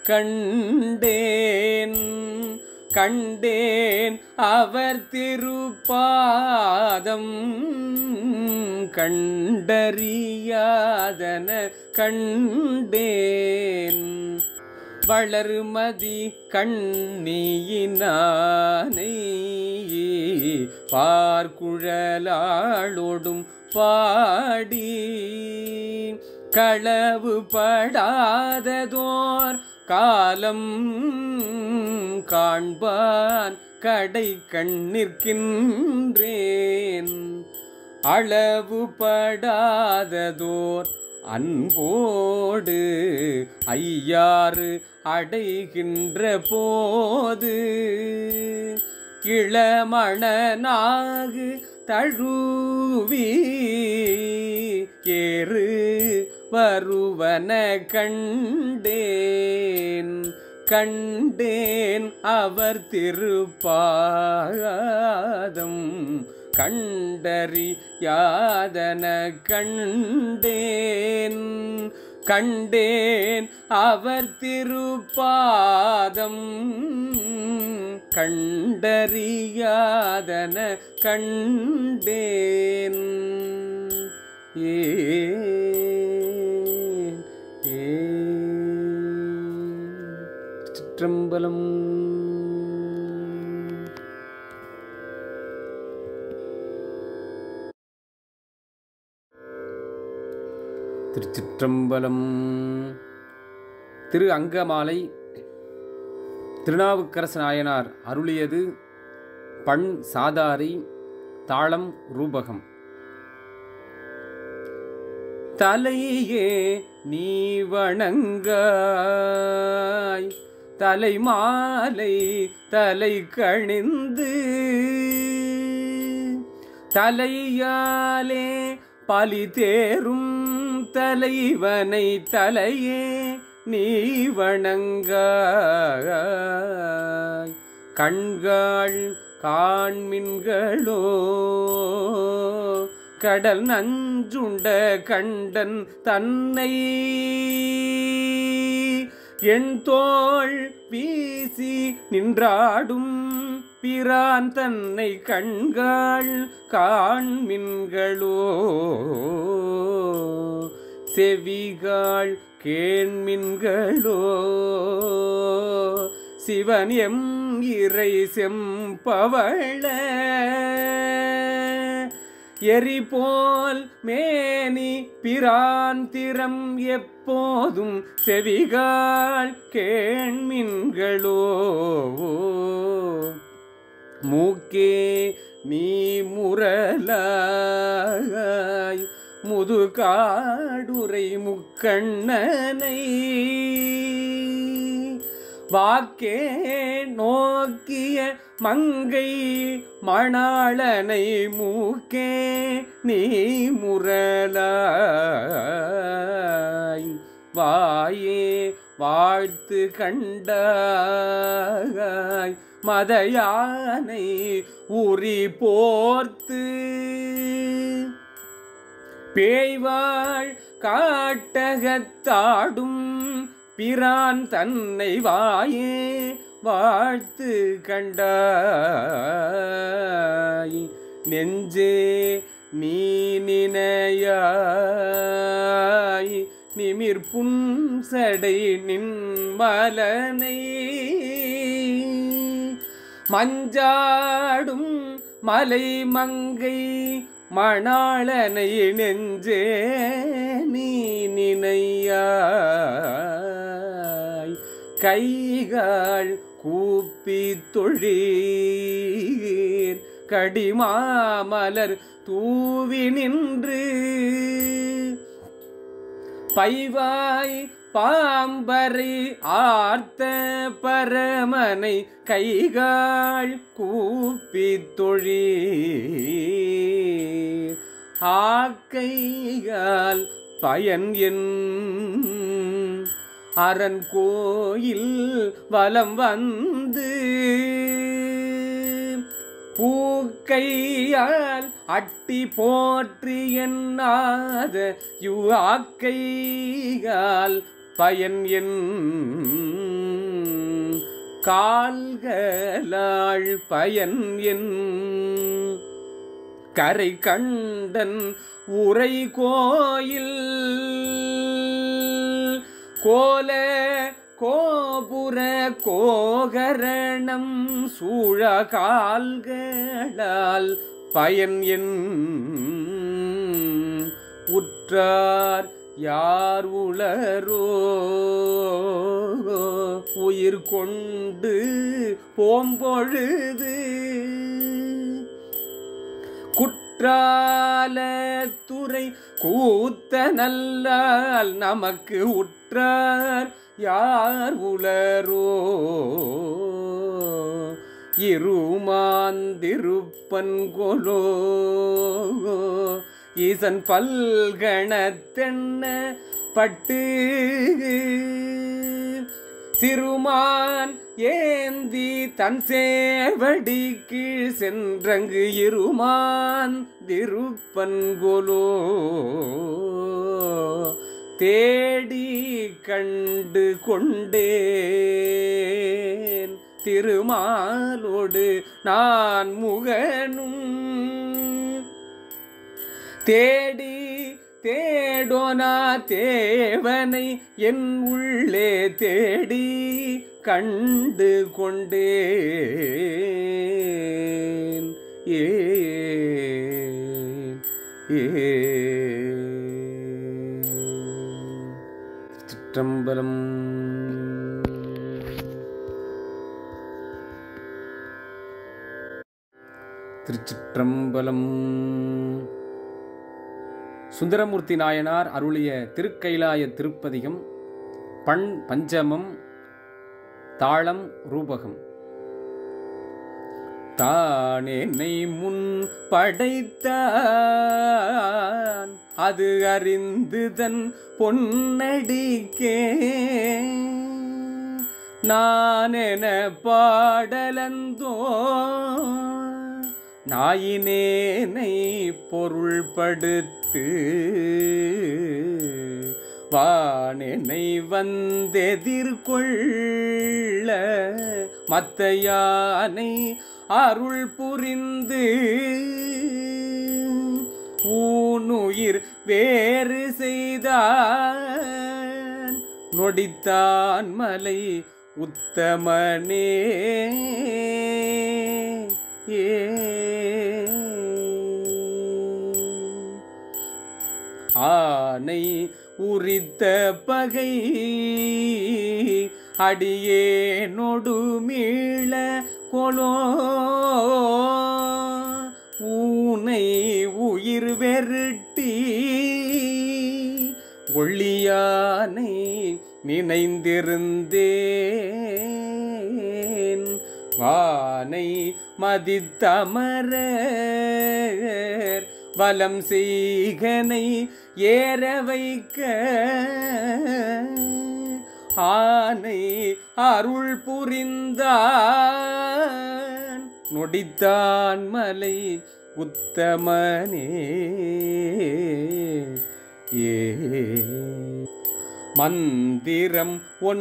கண்டேன் கண்டேன் அவர் திருப்பாதம் கண்டறியாதன கண்டேன் வளருமதி கண்ணியினானை பார்க்குழலாளோடும் பாடி களவு படாததோர் காலம் காண்பான் கடை கண்ணிற்கின்றேன் அளவு படாததோர் அன்போடு ஐயாறு அடைகின்ற போது இளமணனாகு தழுவி ஏறு வருவன கண்டேன் கண்டேன் அவர் திருப்பாதம் கண்டறியாதன கண்டேன் கண்டேன் அவர் திருப்பாதம் கண்டறியாதன கண்டேன் ஏன் ஏன் சிற்றம்பலம் திருச்சிற்றம்பலம் திரு அங்கமாலை திருநாவுக்கரசு நாயனார் அருளியது பண் சாதாரி தாளம் ரூபகம் தலையே நீ வணங்காய் தலை மாலை தலை கணிந்து தலையாலே பலி தேரும் தலைவனை தலையே நீ வணங்காய் கண்காள் காண்மின்களோ கடல் நஞ்சுண்ட கண்டன் தன்னை என் தோள் வீசி நின்றாடும் பிரான் தன்னை கண்காள் காண்மின்களோ செவிகாள் கேண்மின்களோ சிவன் எம் இறை செம்பவள எரி போல் மேனி பிராந்திரம் எப்போதும் செவிகால் கேண்மின்களோ மூக்கே நீ முரலாய் முதுகாடுரை முக்கண்ணனை வாக்கே நோக்கிய மங்கை மணாளனை மூக்கே நீ முரலாய் வாயே வாழ்த்து கண்டாய் மதயானை உரி போர்த்து பேய்வாள் காட்டகத்தாடும் பிரான் தன்னை வாயே வாழ்த்து கண்டாய் நெஞ்சே நீ நினையாய் நிமிர் புன்சடை நின்மலனை மஞ்சாடும் மலை மங்கை மணாளனை நெஞ்சே நீ நினையாய் கைகால் கூப்பி தொழீர் கடிமாமலர் தூவி நின்று பைவாய் பாம்பரை ஆர்த்த பரமனை கைகால் கூப்பி தொழீர் ஆக்கையால் பயன் என் அரண் கோயில் வலம் வந்து பூக்கையால் அட்டி போற்றி என்னாத யுவாக்கையால் பயன் என் கால்களாள் பயன் என் கரை கண்டன் உரை கோயில் கோல கோபுர கோகரணம் சூழ கால்களால் பயன் என் உற்றார் யார் உளரோ உயிர் கொண்டு போம்பொழுது குற்றால துறை கூத்த நல்லால் நமக்கு உற்றார் யார் உளரோ இருமாந்திருப்பன் கொலோ ஈசன் பல்கணத்தென்ன பட்டு சிறுமான் ஏந்தி தன் சேவடி கீழ் சென்றங்கு இருமான் திருப்பன்கொலோ தேடி கண்டு கொண்டேன் திருமாலோடு நான் முகனும் தேடி தேடோனா தேவனை என் உள்ளே தேடி கண்டு கொண்டேன் ஏன் ஏன் சிற்றம்பலம் திருச்சிற்றம்பலம் சுந்தரமூர்த்தி நாயனார் அருளிய திருக்கைலாய திருப்பதிகம் பண் பஞ்சமம் தாளம் ரூபகம் தான் என்னை முன் படைத்தான் அது அறிந்து தன் பொன்னடிக்கே நான் என பாடலந்தோ நாயினேனை பொருள்படுத்து வானெனை வந்தெதிர்கொள்ள மத்த யானை அருள் புரிந்து ஊனுயிர் வேறு செய்தான் நொடித்தான் மலை உத்தமனே ஏ ஆனை உரித்த பகை அடியே நொடு மீள கொலோ ஊனை உயிர் வெருட்டி ஒளியானை நினைந்திருந்தேன் வானை மதித்தமரர் வலம் செய்கனை ஏற வைக்க ஆனை அருள் புரிந்தான் நொடித்தான் மலை உத்தமனே ஏ மந்திரம்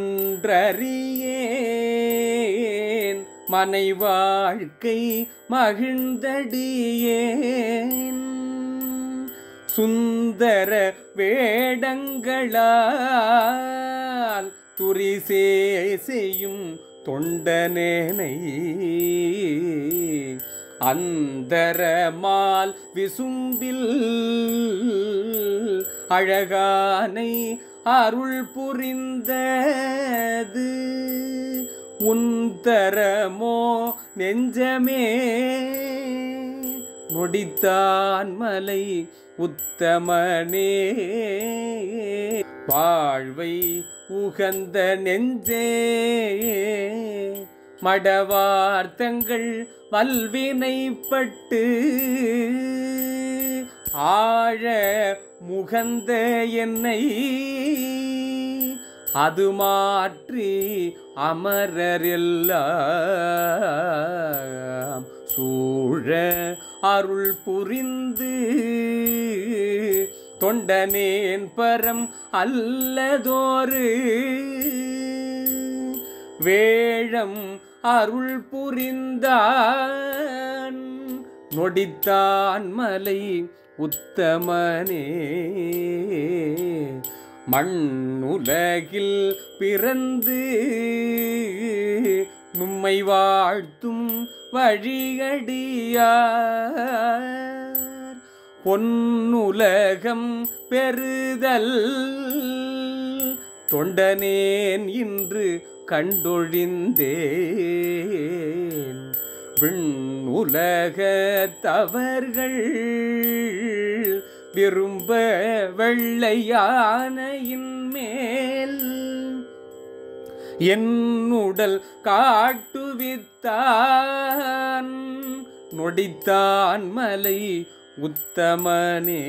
ஒன்றறியேன் மனை வாழ்க்கை மகிழ்ந்தடியேன் சுந்தர வேடங்களால் துரிசே செய்யும் தொண்டனேனை அந்தரமால் விசும்பில் அழகானை அருள் புரிந்தது உந்தரமோ நெஞ்சமே நொடித்தான் மலை உத்தமனே வாழ்வை உகந்த நெஞ்சே மடவார்த்தங்கள் வல்வினைப்பட்டு ஆழ முகந்த என்னை அது மாற்றி அமரரெல்லாம் சூழ அருள் புரிந்து தொண்டனேன் பரம் அல்லதோரு வேழம் அருள் புரிந்தான் நொடித்தான் மலை உத்தமனே மண்ணுலகில் பிறந்து நும்மை வாழ்த்தும் வழியடியார் பொன்னுலகம் பெறுதல் தொண்டனேன் இன்று கண்டொழிந்தேன் விண்ணுலக தவர்கள் விரும்ப வெள்ளையானையின் மேல் என்னுடல் காட்டுவித்தான் நொடித்தான் மலை உத்தமனே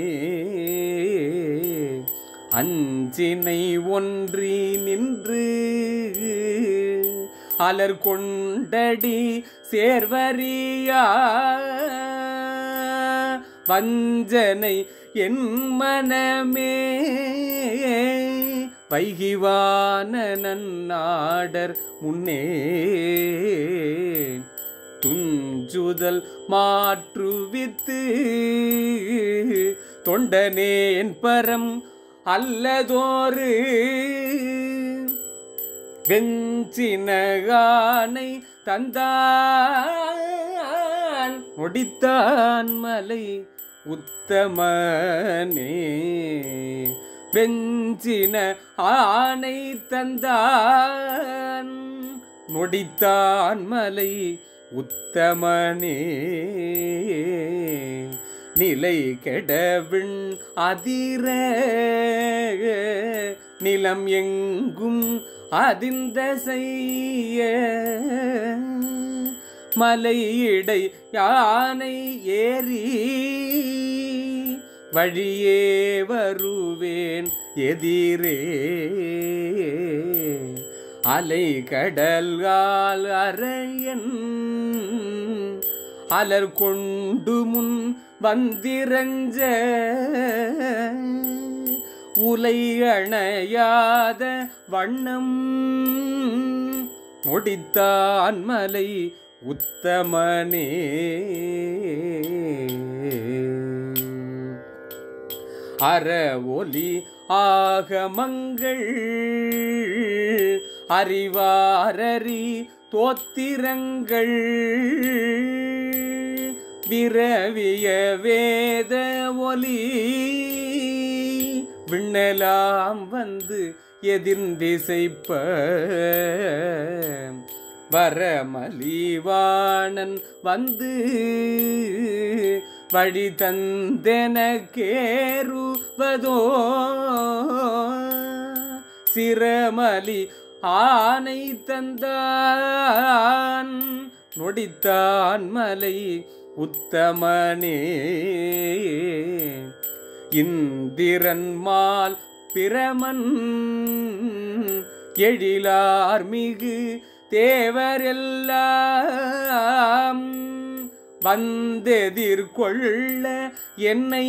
அஞ்சினை ஒன்றி நின்று அலர் கொண்டடி சேர்வரியா வஞ்சனை என் மனமே வைகிவான நன்னாடர் முன்னே துஞ்சுதல் மாற்றுவித்து தொண்டனேன் பரம் அல்லதோரு வெஞ்சினகானை தந்தான் முடித்தான் மலை உத்தமனே வெஞ்சின ஆனை தந்தான் நொடித்தான் மலை உத்தமனே நிலை கெடவின் அதிர நிலம் எங்கும் அதிர்ந்த செய்ய மலையிடை யானை ஏறி வழியே வருவேன் எதிரே அலை கடல்கால் அரையன் அலர் கொண்டு முன் வந்திரஞ்ச உலை அணையாத வண்ணம் முடித்தான் மலை உத்தமனே அற ஒலி ஆகமங்கள் அறிவாரறி தோத்திரங்கள் விரவிய வேத ஒலி விண்ணலாம் வந்து எதிர்ந்திசைப்ப வரமலிவாணன் வந்து வழி தந்தென கேருவதோ சிரமலி ஆனை தந்தான் நொடித்தான் மலை உத்தமனே இந்திரன்மால் பிரமன் எழிலார் மிகு தேவரெல்லாம் வந்தெதிர்கொள்ள என்னை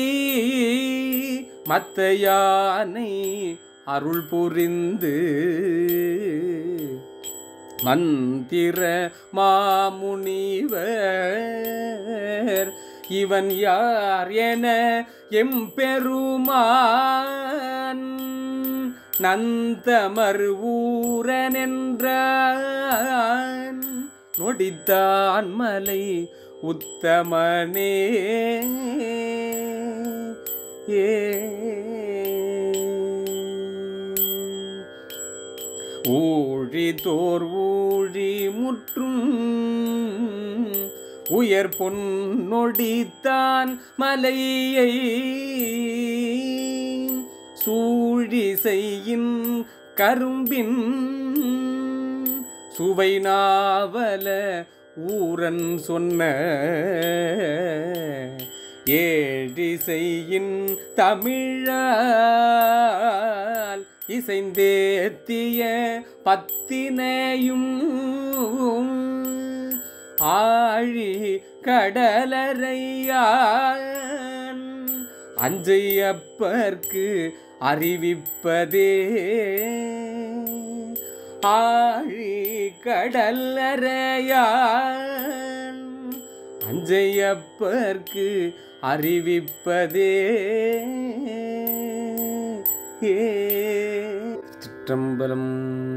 மத்த யானை அருள் புரிந்து மந்திர மாமுனிவர் இவன் யார் என எம்பெருமான் நந்தமர் ஊரனென்றான் நொடித்தான் மலை உத்தமனே ஏ ஊழி தோர் ஊழி முற்றும் உயர் பொன்னொடித்தான் மலையை சூழிசையின் கரும்பின் சுவை நாவல ஊரன் சொன்ன ஏழிசையின் தமிழால் இசைந்தேத்திய பத்தினையும் ஆழி கடலரையான் அஞ்சையப்பர்க்கு அறிவிப்பதே ஆழி கடலரையான் அஞ்சையப்பர்க்கு அறிவிப்பதே ஏ சிற்றம்பலம்